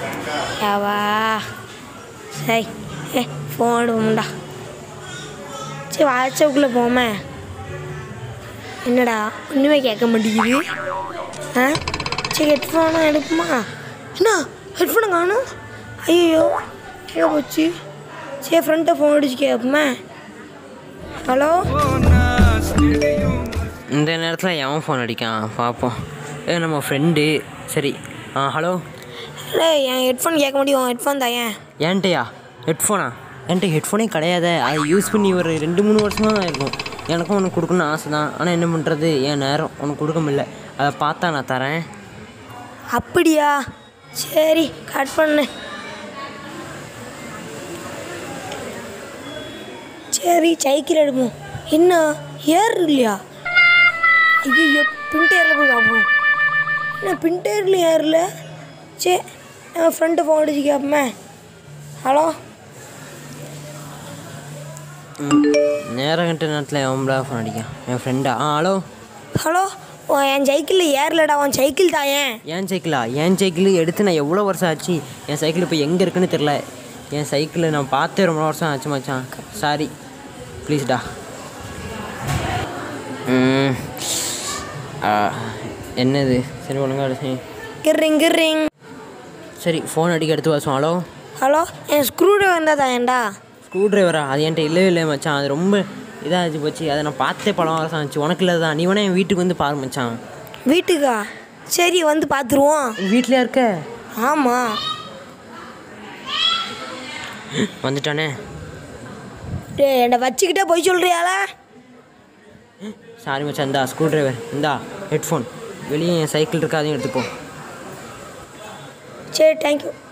யாவா சரி ஏ ஃபோன் எடுப்போம்டா சரி வாட்ஸ்அப்புக்குள்ளே போமே என்னடா ஒன்றுமே கேட்க மாட்டேங்குது ஆ சரி ஹெட்ஃபோனை எடுக்குமா என்ன ஹெட்ஃபோனை காணும் ஐயோ எங்கே போச்சு சரி ஃப்ரெண்ட்டை ஃபோன் அடிச்சு கேட்போமே ஹலோ இந்த நேரத்தில் எவன் ஃபோன் அடிக்கான் பார்ப்போம் ஏ நம்ம ஃப்ரெண்டு சரி ஆ ஹலோ இல்லை என் ஹெட்ஃபோன் கேட்க முடியும் ஹெட்ஃபோன் தான் ஏன் ஏன்ட்டையா ஹெட்ஃபோனா என்கிட்ட ஹெட்ஃபோனே கிடையாது அதை யூஸ் பண்ணி ஒரு ரெண்டு மூணு வருஷமாக தான் இருக்கும் எனக்கும் உனக்கு கொடுக்கணும்னு ஆசை தான் ஆனால் என்ன பண்ணுறது என் நேரம் உனக்கு கொடுக்க முடியல அதை பார்த்தா நான் தரேன் அப்படியா சரி கட் பண்ணு சரி சைக்கிள் எடுப்போம் என்ன ஏர் இல்லையா ஐயோ பின்டேரில் போய் பார்ப்போம் என்ன பின்டேரில் ஏறல சரி என் ஃப்ரெண்டு ஃபோன் அடிச்சு கேட்போமே ஹலோ நேரம் கட்ட நேரத்தில் எவன்டா ஃபோன் அடிக்கான் என் ஃப்ரெண்டா ஆ ஹலோ ஹலோ ஓ, என் சைக்கிளில் ஏறலடா உன் சைக்கிள் தாயேன் என் சைக்கிளா என் சைக்கிள் எடுத்து நான் எவ்வளோ வருஷம் ஆச்சு என் சைக்கிள் இப்போ எங்கே இருக்குன்னு தெரில என் சைக்கிளை நான் பார்த்தே ரொம்ப வருஷம் ஆச்சு மச்சான் சாரி ப்ளீஸ்டா ம். ஆ, என்னது சரி ஒழுங்கா அடிச்சு கிர்ரிங் கிர்ரிங் சரி ஃபோன் அடிக்க எடுத்து வாசம் ஹலோ ஹலோ என் ஸ்க்ரூ ட்ரைவர் இருந்தால் தாயேன்டா ஸ்க்ரூ ட்ரைவரா அது என்கிட்ட இல்லவே இல்லை மச்சான் அது ரொம்ப இதாகிச்சு போச்சு அதை நான் பார்த்தே பல வருஷம் ஆச்சு உனக்கு இல்லை தான் நீ வேணா என் வீட்டுக்கு வந்து பாரு மச்சான் வீட்டுக்கா சரி வந்து பார்த்துருவோம் வீட்லையா இருக்க ஆமாம் வந்துட்டானே டேய் என்னை வச்சுக்கிட்டே போய் சொல்கிறியாளா சாரி மச்சான் இந்தா ஸ்க்ரூ டிரைவர் இந்தா ஹெட்ஃபோன் வெளியே என் சைக்கிள் இருக்கா அதையும் எடுத்துப்போ சரி தேங்க்யூ